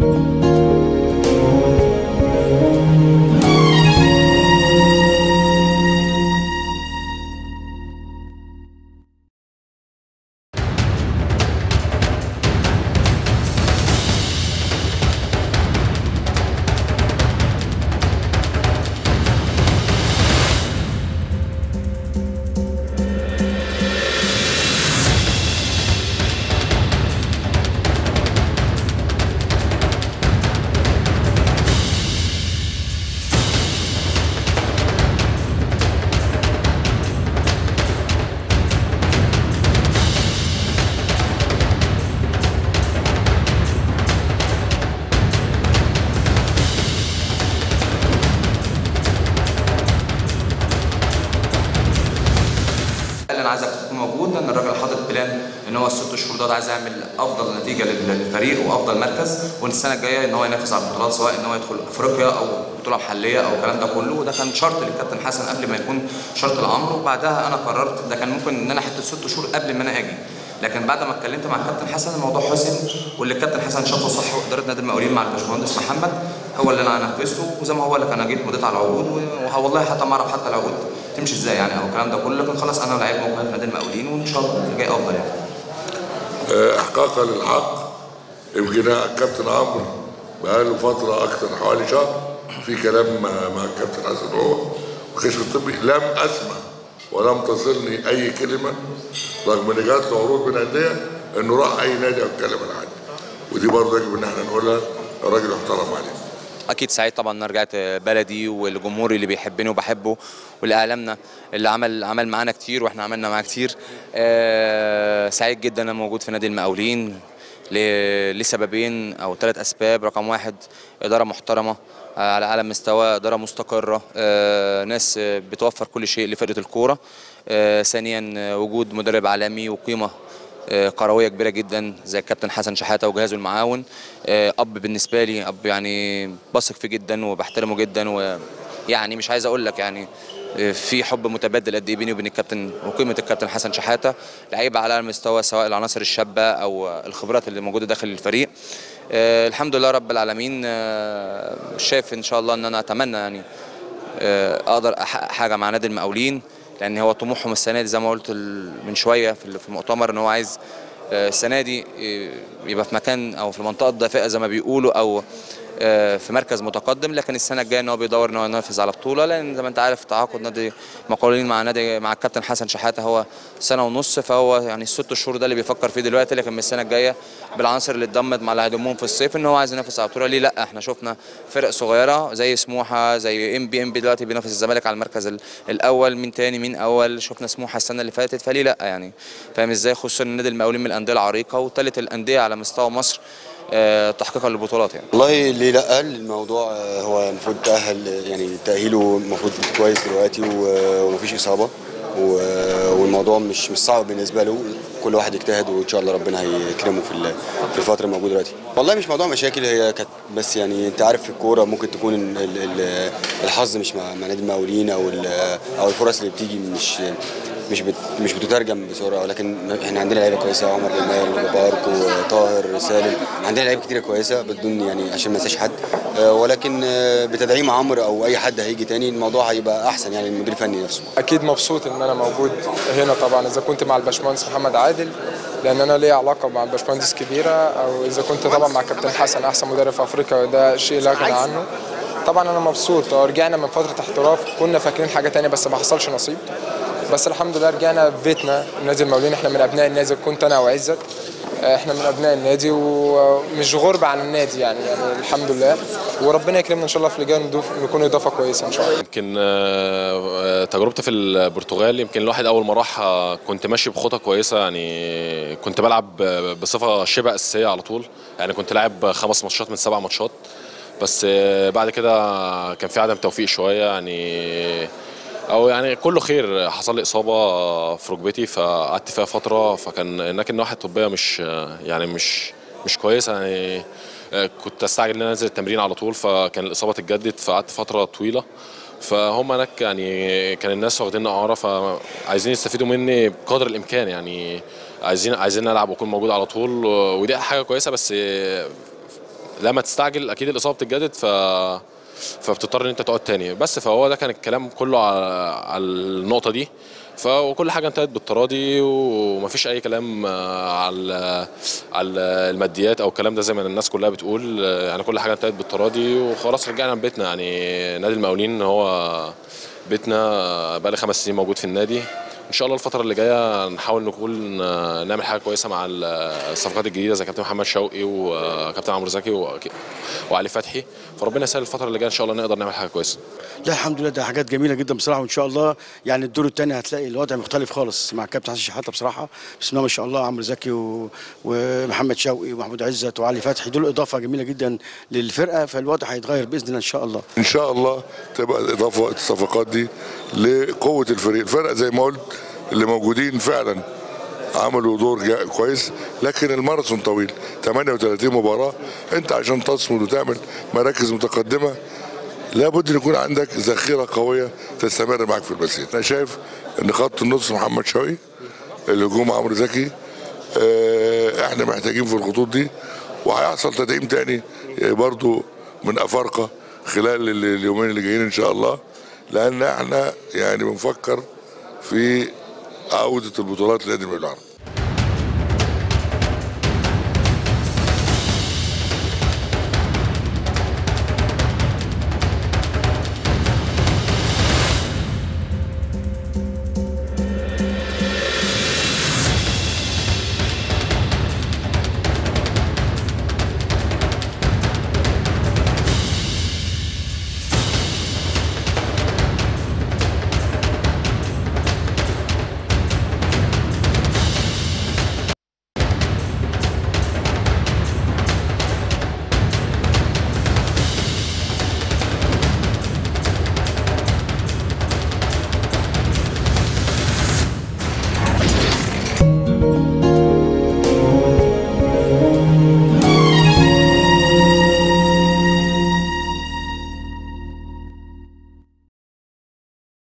اللي انا عايزك تكون موجود لان الراجل حاطط بلان ان هو الست شهور ده عايز يعمل افضل نتيجه لل- للفريق وافضل مركز والسنه الجايه ان هو ينافس على البطولات سواء ان هو يدخل افريقيا او بطوله محليه او الكلام ده كله وده كان شرط للكابتن حسن قبل ما يكون شرط الامر وبعدها انا قررت ده كان ممكن ان انا حته ست شهور قبل ما انا اجي لكن بعد ما اتكلمت مع الكابتن حسن الموضوع حسن واللي الكابتن حسن شافه صح واداره نادي المقاولين مع الباشمهندس محمد هو اللي انا نفذته وزي ما هو اللي كان جيت مضيت على العقود والله حتى ما اعرف حتى العقود تمشي ازاي يعني او الكلام ده كله لكن خلاص انا لعيب موجود في نادي المقاولين وان شاء الله اللي جاي افضل يعني آه، احقاقا للحق يمكن الكابتن عمرو بقاله فتره اكتر من حوالي شهر في كلام مع مع الكابتن حسن هو والكشف الطبي لم اسمع ولم تصلني اي كلمه رغم ان جات له عروض من انديه انه راح اي نادي او اتكلم عن حد ودي برضه يجب ان احنا نقولها الراجل احترم عليه اكيد سعيد طبعا ان أنا رجعت بلدي والجمهور اللي بيحبني وبحبه والاعلامنا اللي عمل عمل معانا كتير واحنا عملنا معاه كتير آه، سعيد جدا انا موجود في نادي المقاولين ل- لسببين او ثلاث اسباب رقم واحد اداره محترمه آه، على اعلى مستوى اداره مستقره آه، ناس آه، بتوفر كل شيء لفرقه الكوره آه، ثانيا آه، وجود مدرب عالمي وقيمه آه، كرويه كبيره جدا زي الكابتن حسن شحاته وجهازه المعاون آه، اب بالنسبه لي اب يعني بثق فيه جدا وبحترمه جدا ويعني مش عايز اقول لك يعني آه، في حب متبادل قد ايه بيني وبين الكابتن وقيمه الكابتن حسن شحاته لعيبه على المستوى سواء العناصر الشابه او الخبرات اللي موجوده داخل الفريق آه، الحمد لله رب العالمين آه، شايف ان شاء الله ان انا اتمنى يعني آه، اقدر احقق حاجه مع نادي المقاولين لان هو طموحهم السنه دي زي ما قلت ال- من شويه في ال- في المؤتمر ان هو عايز آه، السنه دي آه، يبقى في مكان او في المنطقه الدافئه زي ما بيقولوا او آه، في مركز متقدم لكن السنه الجايه ان هو بيدور ان هو ينافس على بطوله لان زي ما انت عارف تعاقد نادي المقاولين مع نادي مع الكابتن حسن شحاته هو سنه ونص فهو يعني الست شهور ده اللي بيفكر فيه دلوقتي لكن من السنه الجايه بالعناصر اللي اتضمت مع اللي هيضمهم في الصيف ان هو عايز ينافس على بطوله ليه لا احنا شفنا فرق صغيره زي سموحه زي ام بي ام بي دلوقتي بينافس الزمالك على المركز ال- الاول مين تاني مين اول شفنا سموحه السنه اللي فاتت فليه لا يعني فاهم ازاي خصوصا ان نادي المقاولين من الانديه العريقه وثالث الانديه على مستوى مصر آه، تحقيقا للبطولات يعني والله ليه لا الموضوع آه، هو المفروض تأهل يعني تأهيله المفروض كويس دلوقتي و- ومفيش إصابة و- والموضوع مش مش صعب بالنسبة له كل واحد يجتهد وإن شاء الله ربنا هيكرمه في ال- في الفترة الموجودة دلوقتي والله مش موضوع مشاكل هي كانت بس يعني أنت عارف في الكورة ممكن تكون ال- ال- ال- الحظ مش مع مع نادي المقاولين أو ال- أو الفرص اللي بتيجي مش مش بت مش بتترجم بسرعه ولكن احنا عندنا لعيبه كويسه عمر جمال وبارك وطاهر سالم عندنا لعيبه كتيره كويسه بدون يعني عشان ما انساش حد آه، ولكن آه، بتدعيم عمرو او اي حد هيجي تاني الموضوع هيبقى احسن يعني المدير الفني نفسه اكيد مبسوط ان انا موجود هنا طبعا اذا كنت مع الباشمهندس محمد عادل لان انا ليا علاقه مع الباشمهندس كبيره او اذا كنت طبعا مع كابتن حسن احسن مدرب في افريقيا وده شيء لا غنى عنه طبعا انا مبسوط اه، رجعنا من فتره احتراف كنا فاكرين حاجه تانية بس ما حصلش نصيب بس الحمد لله رجعنا في بيتنا نادي المقاولين احنا من ابناء النادي كنت انا وعزت اه، احنا من ابناء النادي ومش غربة عن النادي يعني, يعني الحمد لله وربنا يكرمنا ان شاء الله في اللي جاي نضيف نكون اضافه كويسه ان شاء الله يمكن آه، آه، تجربتي في البرتغال يمكن الواحد اول ما راح آه، كنت ماشي بخطى كويسه يعني كنت بلعب آه، بصفه شبه اساسيه على طول يعني كنت لاعب خمس ماتشات من سبع ماتشات بس آه، بعد كده كان في عدم توفيق شويه يعني او يعني كله خير حصل لي اصابه في ركبتي فقعدت فيها فتره فكان هناك الناحيه الطبيه مش يعني مش مش كويسه يعني آه، كنت استعجل ان انا انزل التمرين على طول فكان الاصابه اتجدد فقعدت فتره طويله فهم هناك يعني كان الناس واخدين اعاره فعايزين يستفيدوا مني بقدر الامكان يعني عايزين عايزين العب واكون موجود على طول ودي حاجه كويسه بس لما تستعجل اكيد الاصابه بتتجدد ف فبتضطر ان انت تقعد تاني بس فهو ده كان الكلام كله على, على النقطه دي فكل حاجه انتهت بالتراضي ومفيش اي كلام آه، على على الماديات او الكلام ده زي ما الناس كلها بتقول آه، يعني كل حاجه انتهت بالتراضي وخلاص رجعنا بيتنا يعني نادي المقاولين هو بيتنا بقى لي خمس سنين موجود في النادي ان شاء الله الفتره اللي جايه نحاول نكون آه، نعمل حاجه كويسه مع ال- الصفقات الجديده زي كابتن محمد شوقي وكابتن عمرو زكي وأكيد- وعلي فتحي فربنا يسهل الفتره اللي جايه ان شاء الله نقدر نعمل حاجه كويسه لا الحمد لله ده حاجات جميله جدا بصراحه وان شاء الله يعني الدور الثاني هتلاقي الوضع مختلف خالص مع كابتن حسن شحاته بصراحه بسم الله ما شاء الله عمرو زكي و... ومحمد شوقي ومحمود عزت وعلي فتحي دول اضافه جميله جدا للفرقه فالوضع هيتغير باذن الله ان شاء الله ان شاء الله تبقى الاضافه الصفقات دي لقوه الفريق الفرق زي ما قلت اللي موجودين فعلا عملوا دور جا- كويس لكن الماراثون طويل 38 مباراه انت عشان تصمد وتعمل مراكز متقدمه لابد ان يكون عندك ذخيره قويه تستمر معاك في المسير انا شايف ان خط النص محمد شوقي الهجوم عمرو زكي آه، احنا محتاجين في الخطوط دي وهيحصل تدعيم تاني آه، برضو من افارقه خلال ال- اليومين اللي جايين ان شاء الله لان احنا يعني بنفكر في عوده البطولات لنادي المقاولين العرب